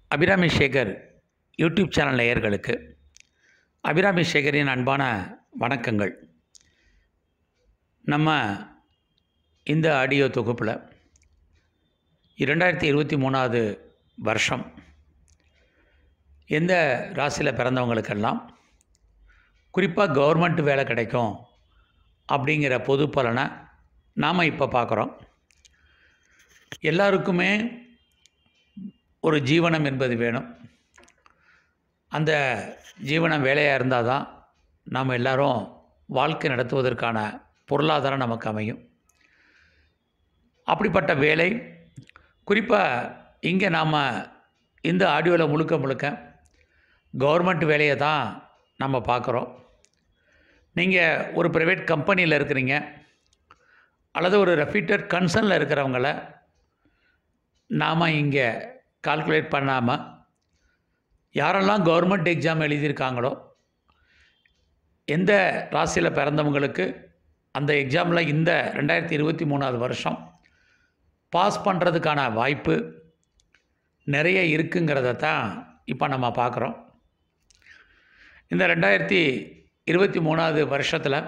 Abirami Sekar YouTube channel நேயர்களுக்கு அபிராமி சேகரின் அன்பான வணக்கங்கள் நம்ம இந்த ஆடியோ தொகுப்பில் இரண்டாயிரத்தி இருபத்தி மூணாவது வருஷம் எந்த ராசியில் பிறந்தவங்களுக்கெல்லாம் குறிப்பாக கவர்மெண்ட் வேலை கிடைக்கும் அப்படிங்கிற பொது பலனை நாம் இப்போ பார்க்குறோம் எல்லாருக்குமே ஒரு ஜீவனம் என்பது வேணும் அந்த ஜீவனம் வேலையாக இருந்தால் தான் நாம் எல்லாரும் வாழ்க்கை நடத்துவதற்கான பொருளாதாரம் நமக்கு அமையும் அப்படிப்பட்ட வேலை குறிப்பாக இங்கே நாம் இந்த ஆடியோவில் முழுக்க முழுக்க கவர்மெண்ட் வேலையை தான் நம்ம பார்க்குறோம் நீங்கள் ஒரு ப்ரைவேட் கம்பெனியில் இருக்கிறீங்க அல்லது ஒரு ரெஃபிட்டட் கன்சர்னில் இருக்கிறவங்கள நாம் இங்கே கால்குலேட் பண்ணாமல் யாரெல்லாம் கவர்மெண்ட் எக்ஸாம் எழுதியிருக்காங்களோ எந்த ராசியில் பிறந்தவங்களுக்கு அந்த எக்ஸாமில் இந்த ரெண்டாயிரத்தி இருபத்தி மூணாவது வருஷம் பாஸ் பண்ணுறதுக்கான வாய்ப்பு நிறைய இருக்குங்கிறத தான் இப்போ நம்ம பார்க்குறோம் இந்த ரெண்டாயிரத்தி இருபத்தி மூணாவது வருஷத்தில்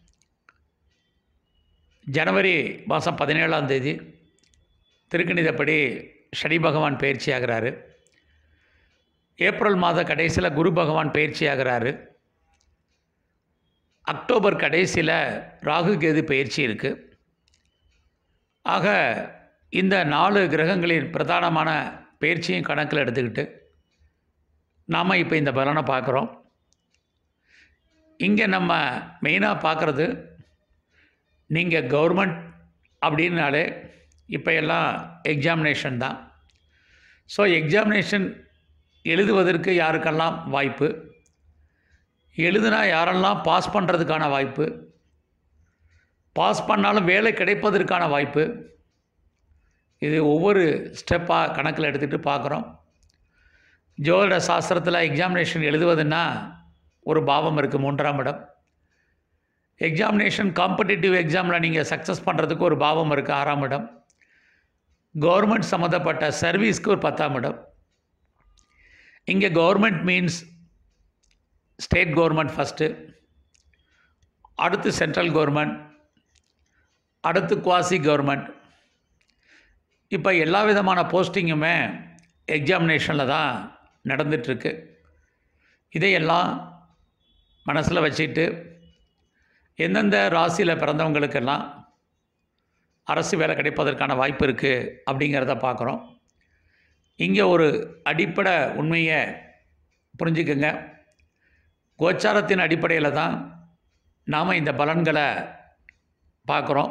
ஜனவரி மாதம் பதினேழாம் தேதி திருக்கணிதப்படி சனி பகவான் பயிற்சி ஆகிறாரு ஏப்ரல் மாத கடைசியில் குரு பகவான் பயிற்சி ஆகிறாரு அக்டோபர் கடைசியில் ராகு கேது பயிற்சி இருக்குது ஆக இந்த நாலு கிரகங்களின் பிரதானமான பயிற்சியும் கணக்கில் எடுத்துக்கிட்டு நாம் இப்போ இந்த பலனை பார்க்குறோம் இங்கே நம்ம மெயினாக பார்க்குறது நீங்கள் கவர்மெண்ட் அப்படின்னாலே இப்போ எல்லாம் எக்ஸாமினேஷன் தான் ஸோ எக்ஸாமினேஷன் எழுதுவதற்கு யாருக்கெல்லாம் வாய்ப்பு எழுதுனா யாரெல்லாம் பாஸ் பண்ணுறதுக்கான வாய்ப்பு பாஸ் பண்ணாலும் வேலை கிடைப்பதற்கான வாய்ப்பு இது ஒவ்வொரு ஸ்டெப்பாக கணக்கில் எடுத்துகிட்டு பார்க்குறோம் ஜோதிட சாஸ்திரத்தில் எக்ஸாமினேஷன் எழுதுவதுன்னா ஒரு பாவம் இருக்குது மூன்றாம் இடம் எக்ஸாமினேஷன் காம்படிட்டிவ் எக்ஸாமில் நீங்கள் சக்ஸஸ் பண்ணுறதுக்கு ஒரு பாவம் இருக்குது ஆறாம் இடம் கவர்மெண்ட் சம்மந்தப்பட்ட சர்வீஸ்க்கு ஒரு பத்தாம் இடம் இங்கே government means state government first அடுத்து சென்ட்ரல் கவர்மெண்ட் அடுத்து குவாசி கவர்மெண்ட் இப்போ எல்லா விதமான போஸ்டிங்குமே எக்ஸாமினேஷனில் தான் நடந்துகிட்ருக்கு இதையெல்லாம் மனசில் வச்சுட்டு எந்தெந்த ராசியில் பிறந்தவங்களுக்கெல்லாம் அரசு வேலை கிடைப்பதற்கான வாய்ப்பு இருக்குது அப்படிங்கிறத பார்க்குறோம் இங்கே ஒரு அடிப்படை உண்மையை புரிஞ்சுக்குங்க கோச்சாரத்தின் அடிப்படையில் தான் நாம் இந்த பலன்களை பார்க்குறோம்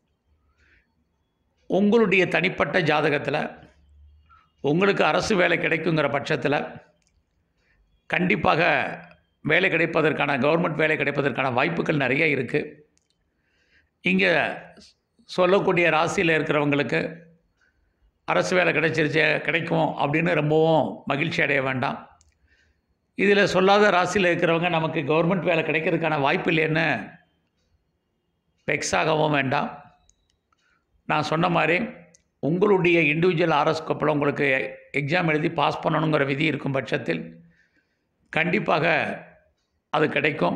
உங்களுடைய தனிப்பட்ட ஜாதகத்தில் உங்களுக்கு அரசு வேலை கிடைக்குங்கிற பட்சத்தில் கண்டிப்பாக வேலை கிடைப்பதற்கான கவர்மெண்ட் வேலை கிடைப்பதற்கான வாய்ப்புகள் நிறைய இருக்குது இங்கே சொல்லக்கூடிய ராசியில் இருக்கிறவங்களுக்கு அரசு வேலை கிடைச்சிருச்சு கிடைக்கும் அப்படின்னு ரொம்பவும் மகிழ்ச்சி அடைய வேண்டாம் இதில் சொல்லாத ராசியில் இருக்கிறவங்க நமக்கு கவர்மெண்ட் வேலை கிடைக்கிறதுக்கான வாய்ப்பு இல்லைன்னு பெக்ஸாகவும் வேண்டாம் நான் சொன்ன மாதிரி உங்களுடைய இண்டிவிஜுவல் ஆரோஸ்கோப்பில் உங்களுக்கு எக்ஸாம் எழுதி பாஸ் பண்ணணுங்கிற விதி இருக்கும் பட்சத்தில் கண்டிப்பாக அது கிடைக்கும்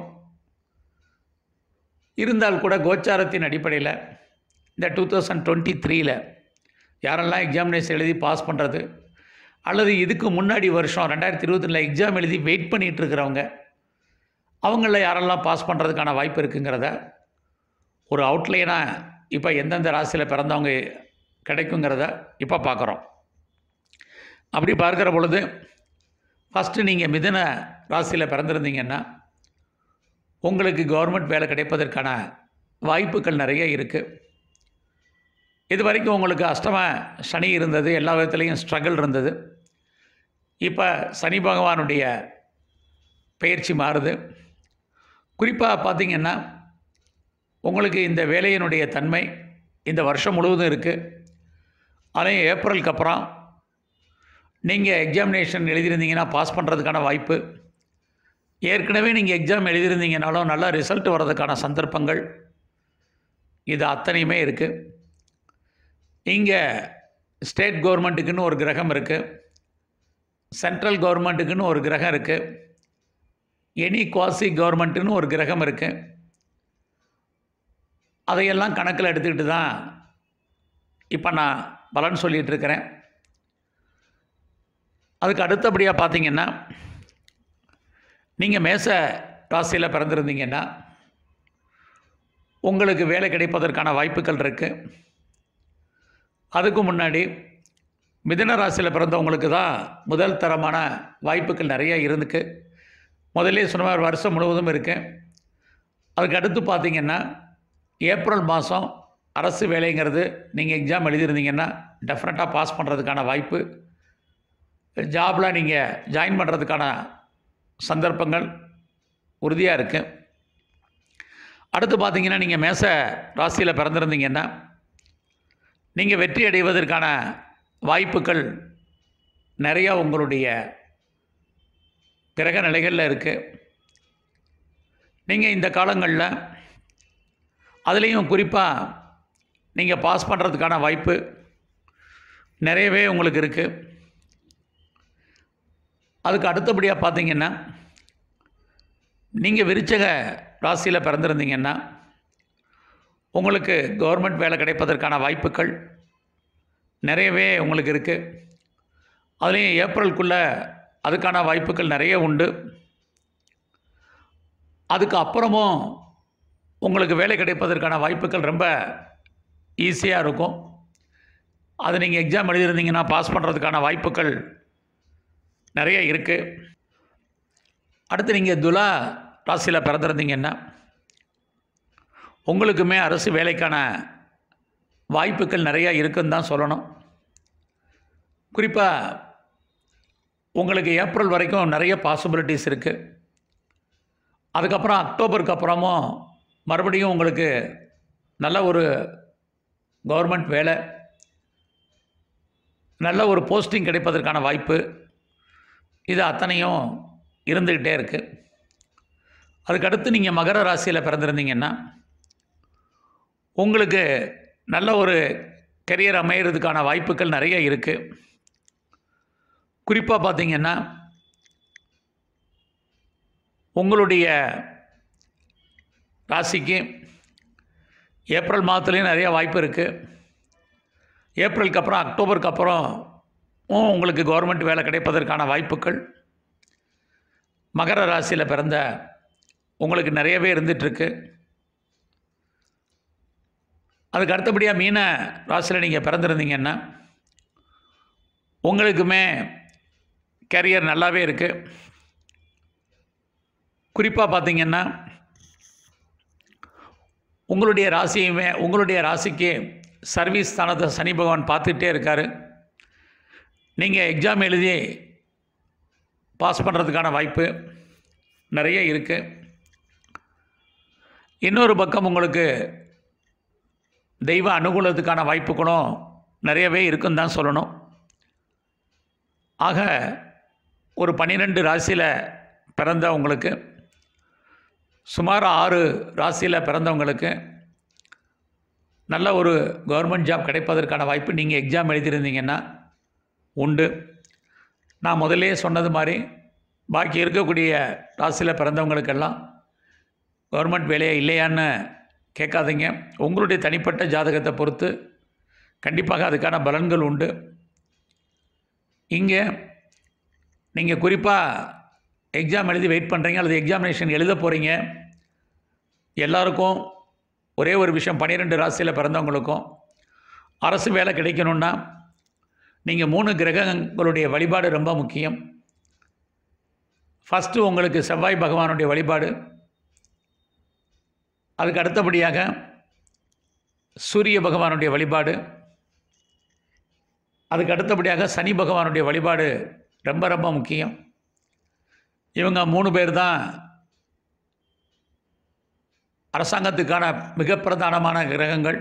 இருந்தால் கூட கோச்சாரத்தின் அடிப்படையில் இந்த டூ தௌசண்ட் டுவெண்ட்டி த்ரீயில் யாரெல்லாம் எக்ஸாமினேஷன் எழுதி பாஸ் பண்ணுறது அல்லது இதுக்கு முன்னாடி வருஷம் ரெண்டாயிரத்தி இருபத்தில எக்ஸாம் எழுதி வெயிட் பண்ணிகிட்டு இருக்கிறவங்க அவங்களில் யாரெல்லாம் பாஸ் பண்ணுறதுக்கான வாய்ப்பு இருக்குங்கிறத ஒரு அவுட்லைனாக இப்போ எந்தெந்த ராசியில் பிறந்தவங்க கிடைக்குங்கிறத இப்போ பார்க்குறோம் அப்படி பார்க்குற பொழுது ஃபஸ்ட்டு நீங்கள் மிதன ராசியில் பிறந்திருந்தீங்கன்னா உங்களுக்கு கவர்மெண்ட் வேலை கிடைப்பதற்கான வாய்ப்புகள் நிறைய இருக்குது இது வரைக்கும் உங்களுக்கு அஷ்டம சனி இருந்தது எல்லா விதத்துலேயும் ஸ்ட்ரகிள் இருந்தது இப்போ சனி பகவானுடைய பயிற்சி மாறுது குறிப்பாக பார்த்திங்கன்னா உங்களுக்கு இந்த வேலையினுடைய தன்மை இந்த வருஷம் முழுவதும் இருக்குது ஆனால் ஏப்ரலுக்கு அப்புறம் நீங்கள் எக்ஸாமினேஷன் எழுதியிருந்தீங்கன்னா பாஸ் பண்ணுறதுக்கான வாய்ப்பு ஏற்கனவே நீங்கள் எக்ஸாம் எழுதியிருந்தீங்கனாலும் நல்ல ரிசல்ட் வர்றதுக்கான சந்தர்ப்பங்கள் இது அத்தனையுமே இருக்குது இங்கே ஸ்டேட் கவர்மெண்ட்டுக்குன்னு ஒரு கிரகம் இருக்குது சென்ட்ரல் கவர்மெண்ட்டுக்குன்னு ஒரு கிரகம் இருக்குது எனி குவாசி கவர்மெண்ட்டுன்னு ஒரு கிரகம் இருக்குது அதையெல்லாம் கணக்கில் எடுத்துக்கிட்டு தான் இப்போ நான் பலன் சொல்லிகிட்டு இருக்கிறேன் அதுக்கு அடுத்தபடியாக பார்த்தீங்கன்னா நீங்கள் மேச ராசியில் பிறந்திருந்தீங்கன்னா உங்களுக்கு வேலை கிடைப்பதற்கான வாய்ப்புகள் இருக்குது அதுக்கு முன்னாடி மிதுன ராசியில் பிறந்தவங்களுக்கு தான் முதல் தரமான வாய்ப்புகள் நிறைய இருந்துக்கு முதல்ல சொன்ன மாதிரி வருஷம் முழுவதும் இருக்கு அதுக்கு அடுத்து பார்த்தீங்கன்னா ஏப்ரல் மாதம் அரசு வேலைங்கிறது நீங்கள் எக்ஸாம் எழுதியிருந்தீங்கன்னா டெஃபினட்டாக பாஸ் பண்ணுறதுக்கான வாய்ப்பு ஜாபில் நீங்கள் ஜாயின் பண்ணுறதுக்கான சந்தர்ப்பங்கள் உறுதியாக இருக்குது அடுத்து பார்த்தீங்கன்னா நீங்கள் மேச ராசியில் பிறந்திருந்தீங்கன்னா நீங்கள் வெற்றி அடைவதற்கான வாய்ப்புகள் நிறையா உங்களுடைய கிரக நிலைகளில் இருக்குது நீங்கள் இந்த காலங்களில் அதுலேயும் குறிப்பாக நீங்கள் பாஸ் பண்ணுறதுக்கான வாய்ப்பு நிறையவே உங்களுக்கு இருக்குது அதுக்கு அடுத்தபடியாக பார்த்தீங்கன்னா நீங்கள் விருச்சக ராசியில் பிறந்திருந்தீங்கன்னா உங்களுக்கு கவர்மெண்ட் வேலை கிடைப்பதற்கான வாய்ப்புகள் நிறையவே உங்களுக்கு இருக்குது அதுலேயும் ஏப்ரலுக்குள்ளே அதுக்கான வாய்ப்புகள் நிறைய உண்டு அதுக்கு அப்புறமும் உங்களுக்கு வேலை கிடைப்பதற்கான வாய்ப்புகள் ரொம்ப ஈஸியாக இருக்கும் அது நீங்கள் எக்ஸாம் எழுதியிருந்தீங்கன்னா பாஸ் பண்ணுறதுக்கான வாய்ப்புகள் நிறைய இருக்குது அடுத்து நீங்கள் துலா ராசியில் பிறந்திருந்தீங்கன்னா உங்களுக்குமே அரசு வேலைக்கான வாய்ப்புகள் நிறையா இருக்குன்னு தான் சொல்லணும் குறிப்பாக உங்களுக்கு ஏப்ரல் வரைக்கும் நிறைய பாசிபிலிட்டிஸ் இருக்குது அதுக்கப்புறம் அக்டோபருக்கு அப்புறமும் மறுபடியும் உங்களுக்கு நல்ல ஒரு கவர்மெண்ட் வேலை நல்ல ஒரு போஸ்டிங் கிடைப்பதற்கான வாய்ப்பு இது அத்தனையும் இருந்துக்கிட்டே இருக்குது அதுக்கடுத்து நீங்கள் மகர ராசியில் பிறந்திருந்தீங்கன்னா உங்களுக்கு நல்ல ஒரு கெரியர் அமையிறதுக்கான வாய்ப்புகள் நிறைய இருக்குது குறிப்பாக பார்த்தீங்கன்னா உங்களுடைய ராசிக்கு ஏப்ரல் மாதத்துலேயும் நிறைய வாய்ப்பு இருக்குது ஏப்ரலுக்கு அப்புறம் அக்டோபருக்கு அப்புறம் உங்களுக்கு கவர்மெண்ட் வேலை கிடைப்பதற்கான வாய்ப்புகள் மகர ராசியில் பிறந்த உங்களுக்கு நிறையவே இருந்துகிட்ருக்கு அதுக்கு அடுத்தபடியாக மீன ராசியில் நீங்கள் பிறந்திருந்தீங்கன்னா உங்களுக்குமே கேரியர் நல்லாவே இருக்குது குறிப்பாக பார்த்தீங்கன்னா உங்களுடைய ராசியுமே உங்களுடைய ராசிக்கு சர்வீஸ் ஸ்தானத்தை சனி பகவான் பார்த்துக்கிட்டே இருக்கார் நீங்கள் எக்ஸாம் எழுதி பாஸ் பண்ணுறதுக்கான வாய்ப்பு நிறைய இருக்குது இன்னொரு பக்கம் உங்களுக்கு தெய்வ அனுகூலத்துக்கான வாய்ப்புகளும் நிறையவே இருக்குன்னு தான் சொல்லணும் ஆக ஒரு பன்னிரெண்டு ராசியில் பிறந்த உங்களுக்கு சுமார் ஆறு ராசியில் பிறந்தவங்களுக்கு நல்ல ஒரு கவர்மெண்ட் ஜாப் கிடைப்பதற்கான வாய்ப்பு நீங்கள் எக்ஸாம் எழுதியிருந்தீங்கன்னா உண்டு நான் முதல்லே சொன்னது மாதிரி பாக்கி இருக்கக்கூடிய ராசியில் பிறந்தவங்களுக்கெல்லாம் கவர்மெண்ட் வேலையா இல்லையான்னு கேட்காதீங்க உங்களுடைய தனிப்பட்ட ஜாதகத்தை பொறுத்து கண்டிப்பாக அதுக்கான பலன்கள் உண்டு இங்கே நீங்கள் குறிப்பாக எக்ஸாம் எழுதி வெயிட் பண்ணுறீங்க அல்லது எக்ஸாமினேஷன் எழுத போகிறீங்க எல்லாருக்கும் ஒரே ஒரு விஷயம் பன்னிரெண்டு ராசியில் பிறந்தவங்களுக்கும் அரசு வேலை கிடைக்கணுன்னா நீங்கள் மூணு கிரகங்களுடைய வழிபாடு ரொம்ப முக்கியம் ஃபஸ்ட்டு உங்களுக்கு செவ்வாய் பகவானுடைய வழிபாடு அதுக்கு அடுத்தபடியாக சூரிய பகவானுடைய வழிபாடு அதுக்கு அடுத்தபடியாக சனி பகவானுடைய வழிபாடு ரொம்ப ரொம்ப முக்கியம் இவங்க மூணு பேர் தான் அரசாங்கத்துக்கான மிக பிரதானமான கிரகங்கள்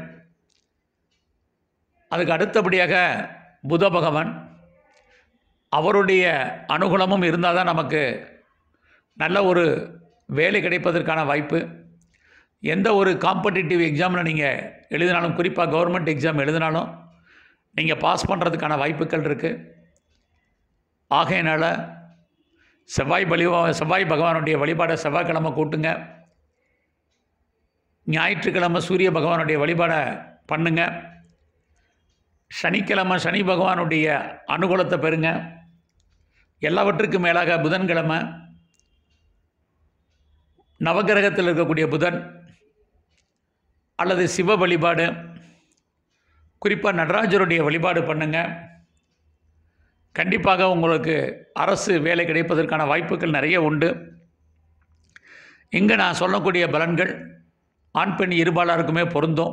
அதுக்கு அடுத்தபடியாக புத பகவான் அவருடைய அனுகூலமும் இருந்தால் தான் நமக்கு நல்ல ஒரு வேலை கிடைப்பதற்கான வாய்ப்பு எந்த ஒரு காம்படிட்டிவ் எக்ஸாமில் நீங்கள் எழுதினாலும் குறிப்பாக கவர்மெண்ட் எக்ஸாம் எழுதினாலும் நீங்கள் பாஸ் பண்ணுறதுக்கான வாய்ப்புகள் இருக்குது ஆகையினால் செவ்வாய் பலி செவ்வாய் பகவானுடைய வழிபாடை செவ்வாய்க்கிழமை கூட்டுங்க ஞாயிற்றுக்கிழமை சூரிய பகவானுடைய வழிபாடை பண்ணுங்க சனிக்கிழமை சனி பகவானுடைய அனுகூலத்தை பெறுங்க எல்லாவற்றுக்கும் மேலாக புதன்கிழமை நவகிரகத்தில் இருக்கக்கூடிய புதன் அல்லது சிவ வழிபாடு குறிப்பாக நடராஜருடைய வழிபாடு பண்ணுங்க கண்டிப்பாக உங்களுக்கு அரசு வேலை கிடைப்பதற்கான வாய்ப்புகள் நிறைய உண்டு இங்கே நான் சொல்லக்கூடிய பலன்கள் ஆண் பெண் இருபாலாருக்குமே பொருந்தும்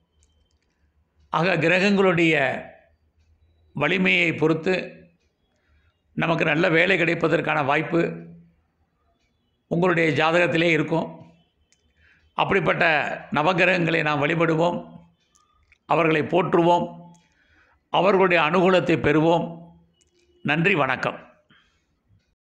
ஆக கிரகங்களுடைய வலிமையை பொறுத்து நமக்கு நல்ல வேலை கிடைப்பதற்கான வாய்ப்பு உங்களுடைய ஜாதகத்திலே இருக்கும் அப்படிப்பட்ட நவகிரகங்களை நாம் வழிபடுவோம் அவர்களை போற்றுவோம் அவர்களுடைய அனுகூலத்தை பெறுவோம் நன்றி வணக்கம்